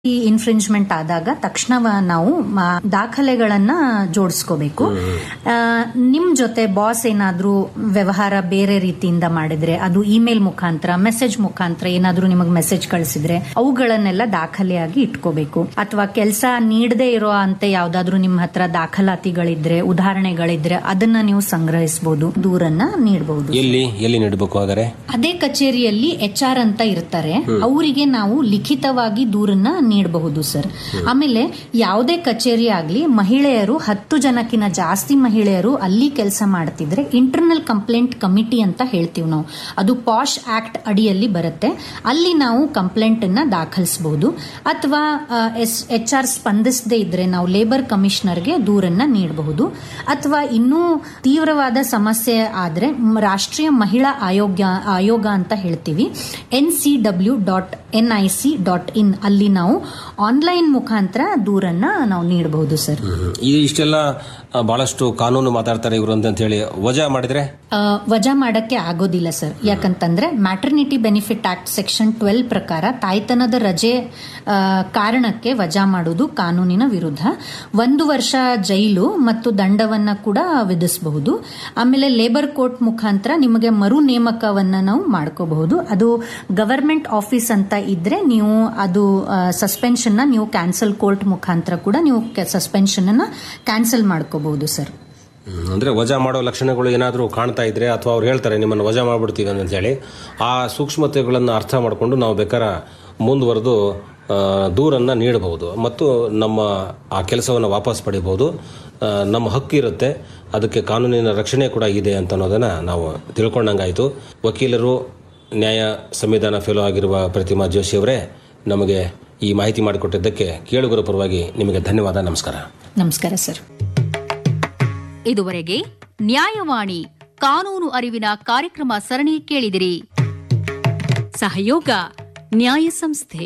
ಈ ಇನ್ಫ್ರಿಂಜ್ಮೆಂಟ್ ಆದಾಗ ತಕ್ಷಣ ನಾವು ಮ- ದಾಖಲೆಗಳನ್ನ ಜೋಡಿಸ್ಕೋಬೇಕು ಆ, ನಿಮ್ ಜೊತೆ ಬಾಸ್ ಏನಾದ್ರೂ ವ್ಯವಹಾರ ಬೇರೆ ರೀತಿಯಿಂದ ಮಾಡಿದ್ರೆ ಅದು ಇಮೇಲ್ ಮುಖಾಂತರ ಮೆಸೇಜ್ ಮುಖಾಂತರ ಏನಾದ್ರೂ ನಿಮಗೆ ಮೆಸೇಜ್ ಕಳಿಸಿದ್ರೆ ಅವುಗಳನ್ನೆಲ್ಲ ದಾಖಲೆಯಾಗಿ ಇಟ್ಕೋಬೇಕು ಅಥವಾ ಕೆಲಸ ನೀಡದೇ ಇರೋ ಅಂತ ಯಾವ್ದಾದ್ರು ನಿಮ್ಮ ಹತ್ರ ದಾಖಲಾತಿಗಳಿದ್ರೆ ಉದಾಹರಣೆಗಳಿದ್ರೆ ಅದನ್ನ ನೀವು ಸಂಗ್ರಹಿಸಬಹುದು ದೂರನ್ನ ನೀಡಬಹುದು ಎಲ್ಲಿ ಎಲ್ಲಿ ನೀಡಬೇಕು ಹಾಗಾದ್ರೆ ಅದೇ ಕಚೇರಿಯಲ್ಲಿ ಎಚ್ ಆರ್ ಅಂತ ಇರ್ತಾರೆ ಅವರಿಗೆ ನಾವು ಲಿಖಿತವಾಗಿ ದೂರನ್ನ ನೀಡಬಹುದು ಸರ್ ಆಮೇಲೆ ಯಾವುದೇ ಕಚೇರಿ ಆಗ್ಲಿ ಮಹಿಳೆಯರು ಹತ್ತು ಜನಕ್ಕಿಂತ ಜಾಸ್ತಿ ಮಹಿಳೆಯರು ಅಲ್ಲಿ ಕೆಲಸ ಮಾಡ್ತಿದ್ರೆ ಇಂಟರ್ನಲ್ ಕಂಪ್ಲೇಂಟ್ ಕಮಿಟಿ ಅಂತ ಹೇಳ್ತೀವಿ ನಾವು ಅದು ಪಾಶ್ ಆಕ್ಟ್ ಅಡಿಯಲ್ಲಿ ಬರುತ್ತೆ ಅಲ್ಲಿ ನಾವು ಕಂಪ್ಲೇಂಟ್ ಅನ್ನ ದಾಖಲಿಸಬಹುದು ಅಥವಾ ಎಚ್ ಆರ್ ಸ್ಪಂದಿಸದೇ ಇದ್ರೆ ನಾವು ಲೇಬರ್ ಕಮಿಷನರ್ಗೆ ದೂರನ್ನ ನೀಡಬಹುದು ಅಥವಾ ಇನ್ನೂ ತೀವ್ರವಾದ ಸಮಸ್ಯೆ ಆದ್ರೆ ಮ್, ರಾಷ್ಟ್ರೀಯ ಮಹಿಳಾ ಆಯೋಗ ಆಯೋಗ ಅಂತ ಹೇಳ್ತೀವಿ N C W dot N I C dot in ಅಲ್ಲಿ ನಾವು ಆನ್ಲೈನ್ ಮುಖಾಂತರ ದೂರನ್ನ ನಾವು ನೀಡಬಹುದು ಸರ್ ಹ್ಮ್. ಈ ಇಷ್ಟೆಲ್ಲ ಆ, ಬಹಳಷ್ಟು ಕಾನೂನು ಮಾತಾಡ್ತಾರೆ ಇವರು ಅಂತ ಹೇಳಿ ವಜಾ ಮಾಡಿದ್ರೆ ಆ, ವಜಾ ಮಾಡಕ್ಕೆ ಆಗೋದಿಲ್ಲ ಸರ್ ಯಾಕಂತಂದ್ರೆ maternity benefit act section twelve ಪ್ರಕಾರ ತಾಯ್ತನದ ರಜೆ ಆ, ಕಾರಣಕ್ಕೆ ವಜಾ ಮಾಡುವುದು ಕಾನೂನಿನ ವಿರುದ್ಧ ಒಂದು ವರ್ಷ ಜೈಲು ಮತ್ತು ದಂಡವನ್ನ ಕೂಡ ವಿಧಿಸಬಹುದು ಆಮೇಲೆ ಲೇಬರ್ ಕೋರ್ಟ್ ಮುಖಾಂತರ ನಿಮಗೆ ಮರು ನೇಮಕವನ್ನ ನಾವು ಮಾಡ್ಕೋಬಹುದು ಅದು ಗವರ್ಮೆಂಟ್ ಆಫೀಸ್ ಅಂತ ಇದ್ರೆ ನೀವು ಅದು ಸಸ್ಪೆನ್ಷನ್ ನೀವು ಕ್ಯಾನ್ಸಲ್ ಕೋರ್ಟ್ ಮುಖಾಂತರ ಕೂಡ ನೀವು ಸಸ್ಪೆನ್ಷನ್ ಅನ್ನ ಕ್ಯಾನ್ಸಲ್ ಮಾಡ್ಕೋಬಹುದು ಸರ್ ಹ್ಮ್. ಅಂದ್ರೆ ವಜಾ ಮಾಡೋ ಲಕ್ಷಣಗಳು ಏನಾದರೂ ಕಾಣ್ತಾ ಇದ್ರೆ ಅಥವಾ ಅವ್ರು ಹೇಳ್ತಾರೆ ನಿಮ್ಮನ್ನು ವಜಾ ಮಾಡ್ಬಿಡ್ತೀವಿ ಅಂತ ಹೇಳಿ ಆ ಸೂಕ್ಷ್ಮತೆಗಳನ್ನು ಅರ್ಥ ಮಾಡಿಕೊಂಡು ನಾವು ಬೇಕಾದ್ರೆ ಮುಂದುವರೆದು ಆ, ದೂರನ್ನ ನೀಡಬಹುದು ಮತ್ತು ನಮ್ಮ ಆ ಕೆಲಸವನ್ನು ವಾಪಸ್ ಪಡಿಬಹುದು ಆ, ನಮ್ಮ ಹಕ್ಕು ಇರುತ್ತೆ ಅದಕ್ಕೆ ಕಾನೂನಿನ ರಕ್ಷಣೆ ಕೂಡ ಇದೆ ಅಂತ ಅನ್ನೋದನ್ನ ನಾವು ತಿಳ್ಕೊಂಡಂಗಾಯಿತು ವಕೀಲರು ನ್ಯಾಯ ಸಂವಿಧಾನ ಫೆಲೋ ಆಗಿರುವ ಪ್ರತಿಮಾ ಜೋಶಿ ಅವರೇ ನಮಗೆ ಈ ಮಾಹಿತಿ ಮಾಡಿಕೊಟ್ಟಿದ್ದಕ್ಕೆ ಕೇಳುಗರ ಪರವಾಗಿ ನಿಮಗೆ ಧನ್ಯವಾದ ನಮಸ್ಕಾರ ನಮಸ್ಕಾರ ಸರ್ ಇದುವರೆಗೆ ನ್ಯಾಯವಾಣಿ ಕಾನೂನು ಅರಿವಿನ ಕಾರ್ಯಕ್ರಮ ಸರಣಿ ಕೇಳಿದಿರಿ ಸಹಯೋಗ ನ್ಯಾಯ ಸಂಸ್ಥೆ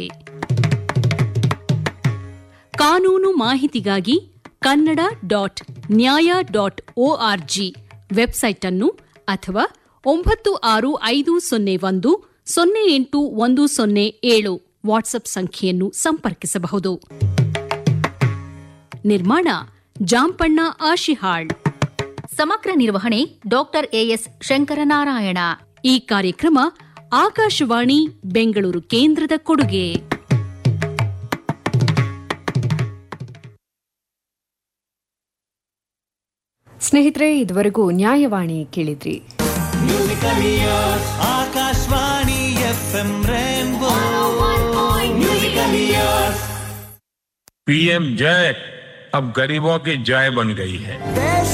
ಕಾನೂನು ಮಾಹಿತಿಗಾಗಿ Kannada dot Nyaya dot org website ಅನ್ನು ಅಥವಾ ಒಂಬತ್ತು ಆರು ಐದು ಸೊನ್ನೆ ಒಂದು ಸೊನ್ನೆ ಎಂಟು ಒಂದು ಸೊನ್ನೆ ಏಳು ವಾಟ್ಸ್ಆಪ್ ಸಂಖ್ಯೆಯನ್ನು ಸಂಪರ್ಕಿಸಬಹುದು ನಿರ್ಮಾಣ ಜಾಂಪಣ್ಣ ಆಶಿಹಾಳ್ ಸಮಗ್ರ ನಿರ್ವಹಣೆ ಡಾಕ್ಟರ್ ಎಎಸ್ ಶಂಕರನಾರಾಯಣ ಈ ಕಾರ್ಯಕ್ರಮ ಆಕಾಶವಾಣಿ ಬೆಂಗಳೂರು ಕೇಂದ್ರದ ಕೊಡುಗೆ ಸ್ನೇಹಿತರೆ ಇದುವರೆಗೂ ನ್ಯಾಯವಾಣಿ ಕೇಳಿದ್ರಿ Akashvani F M rainbow musical years PM जय अब गरीबों की जय बन गई है देश